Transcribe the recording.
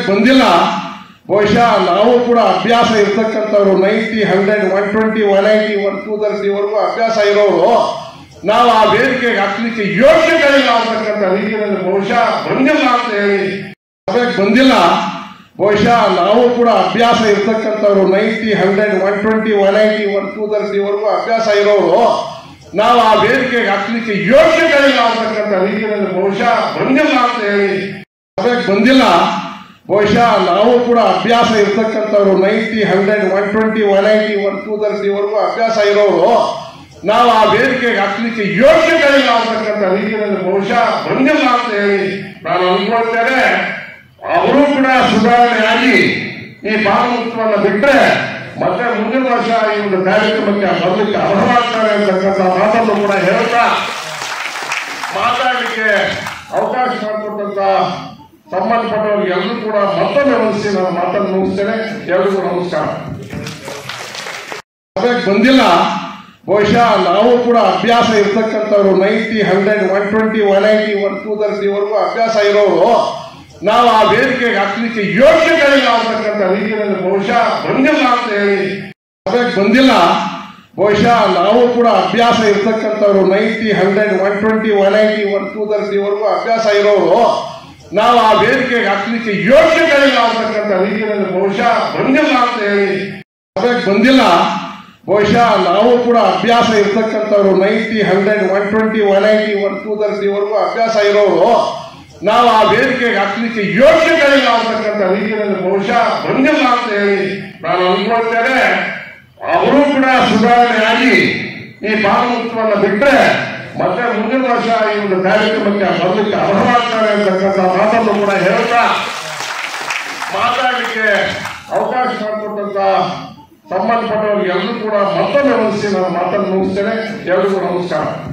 ಸಭೆಗೆ ಬಂದಿಲ್ಲ ಬಹುಶಃ ನಾವು ಕೂಡ ಅಭ್ಯಾಸ ಇರ್ತಕ್ಕಂಥವ್ರು ninety hundred one twenty one ninety one two ತರ್ಟಿವರೆಗೂ ಅಭ್ಯಾಸ ಇರೋರು ನಾವು ಆ ವೇದಿಕೆಗೆ ಹಾಕ್ಲಿಕ್ಕೆ ಯೋಚನೆಗಳಿಲ್ಲ ಅಂತಕ್ಕಂಥ ರೀತಿಯಲ್ಲಿ ಬಹುಶಃ ಬಂದಿಲ್ಲ ಅಂತ ಹೇಳಿ ಸಭೆಗೆ ಬಂದಿಲ್ಲ ಬಹುಶಃ ನಾವು ಕೂಡ ಅಭ್ಯಾಸ ಇರ್ತಕ್ಕಂಥವ್ರು ninety hundred one twenty one ninety one two ತರ್ಟಿವರೆಗೂ ಅಭ್ಯಾಸ ಇರೋರು ನಾವು ಆ ವೇದಿಕೆಗೆ ಹಾಕ್ಲಿಕ್ಕೆ ಯೋಚನೆಗಳಿಲ್ಲ ಅಂತಕ್ಕಂಥ ರೀತಿಯಲ್ಲಿ ಬಹುಶಃ ಬಂದಿಲ್ಲ ಅಂತ ಹೇಳಿ ಸಭೆಗೆ ಬಂದಿಲ್ಲ ಬಹುಶಃ ನಾವು ಕೂಡ ಅಭ್ಯಾಸ ಇರ್ತಕ್ಕಂಥವ್ರು ninety hundred one twenty one ninety one two ತರ್ಟಿವರೆಗೂ ಅಭ್ಯಾಸ ಇರೋರು ನಾವು ಆ ವೇದಿಕೆಗೆ ಹಾಕ್ಲಿಕ್ಕೆ ಯೋಚನೆಗಳಿಲ್ಲ ಅಂತಕ್ಕಂಥ ರೀತಿಯಲ್ಲಿ ಬಹುಶಃ ಬಂದಿಲ್ಲ ಅಂತ ಹೇಳಿ ನಾನು ಅನ್ಕೊಳ್ತೇನೆ ಅವರು ಕೂಡ ಸುಧಾರಣೆ ಆಗಿ ಈ ಭಾಗವತ್ವವನ್ನು ಬಿಟ್ಟರೆ ಮತ್ತೆ ಮುಂದಿನ ವರ್ಷ ಈ ಒಂದು ಕಾರ್ಯಕ್ರಮಕ್ಕೆ ಬರಲಿಕ್ಕೆ ಅರ್ಹರಾಗ್ತಾರೆ ಅಂತಕ್ಕಂಥ ಮಾತನ್ನು ಕೂಡ ಹೇಳ್ತಾ ಮಾತಾಡಲಿಕ್ಕೆ ಅವಕಾಶ ಮಾಡಿಕೊಟ್ಟಂತ ಸಂಬಂಧಪಟ್ಟವರಿಗೆ ಎಲ್ಲರೂ ಕೂಡ ಮತ್ತೊಮ್ಮೆ ವಂದಿಸಿ ನಾನು ಮಾತನ್ನು ಮುಗಿಸ್ತೇನೆ ಎಲ್ರಿಗೂ ನಮಸ್ಕಾರ ಸಭೆಗೆ ಬಂದಿಲ್ಲ ಬಹುಶಃ ನಾವು ಕೂಡ ಅಭ್ಯಾಸ ಇರ್ತಕ್ಕಂಥವ್ರು ninety hundred one twenty one ninety one two ತರ್ಟಿವರೆಗೂ ಅಭ್ಯಾಸ ಇರೋರು ನಾವು ಆ ವೇದಿಕೆಗೆ ಹಾಕ್ಲಿಕ್ಕೆ ಯೋಚನೆಗಳಿಲ್ಲ ಅಂತಕ್ಕಂಥ ರೀತಿಯಲ್ಲಿ ಬಹುಶಃ ಬಂದಿಲ್ಲ ಅಂತ ಹೇಳಿ ಸಭೆಗೆ ಬಂದಿಲ್ಲ ಬಹುಶಃ ನಾವು ಕೂಡ ಅಭ್ಯಾಸ ಇರ್ತಕ್ಕಂಥವ್ರು ninety hundred one twenty one ninety one two ತರ್ಟಿವರೆಗೂ ಅಭ್ಯಾಸ ಇರೋರು ನಾವು ಆ ವೇದಿಕೆಗೆ ಹಾಕ್ಲಿಕ್ಕೆ ಯೋಚನೆಗಳಿಲ್ಲ ಅಂತಕ್ಕಂಥ ರೀತಿಯಲ್ಲಿ ಬಹುಶಃ ಬಂದಿಲ್ಲ ಅಂತ ಹೇಳಿ ಸಭೆಗೆ ಬಂದಿಲ್ಲ ಬಹುಶಃ ನಾವು ಕೂಡ ಅಭ್ಯಾಸ ಇರ್ತಕ್ಕಂಥವ್ರು ninety hundred one twenty one ninety one two ತರ್ಟಿವರೆಗೂ ಅಭ್ಯಾಸ ಇರೋರು ನಾವು ಆ ವೇದಿಕೆಗೆ ಹಾಕ್ಲಿಕ್ಕೆ ಯೋಚನೆಗಳಿಲ್ಲ ಅಂತಕ್ಕಂಥ ರೀತಿಯಲ್ಲಿ ಬಹುಶಃ ಬಂದಿಲ್ಲ ಅಂತ ಹೇಳಿ ನಾನು ಅನ್ಕೊಳ್ತೇನೆ ಅವರು ಕೂಡ ಸುಧಾರಣೆ ಆಗಿ ಈ ಭಾಗವತ್ವವನ್ನು ಬಿಟ್ಟರೆ ಮತ್ತೆ ಮುಂದಿನ ವರ್ಷ ಈ ಒಂದು ಕಾರ್ಯಕ್ರಮಕ್ಕೆ ಬರಲಿಕ್ಕೆ ಅರ್ಹರಾಗ್ತಾರೆ ಅಂತಕ್ಕಂಥ ಮಾತನ್ನು ಕೂಡ ಹೇಳ್ತಾ ಮಾತಾಡಲಿಕ್ಕೆ ಅವಕಾಶ ಮಾಡಿಕೊಟ್ಟಂತ ಸಂಬಂಧಪಟ್ಟವರಿಗೆ ಎಲ್ಲರೂ ಕೂಡ ಮತ್ತೊಮ್ಮೆ ವಂದಿಸಿ ನಾನು ಮಾತನ್ನು ಮುಗಿಸ್ತೇನೆ ಎಲ್ರಿಗೂ ನಮಸ್ಕಾರ